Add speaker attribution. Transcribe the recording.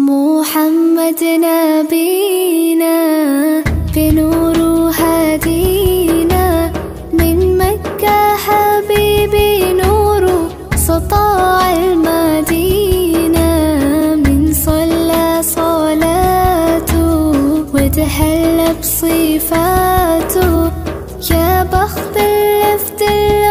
Speaker 1: محمد نبينا بنور هدينا من مكة حبيبي نور سطاع المدينة من صلى صلاته وتهلى بصفاته يا بخت اللي في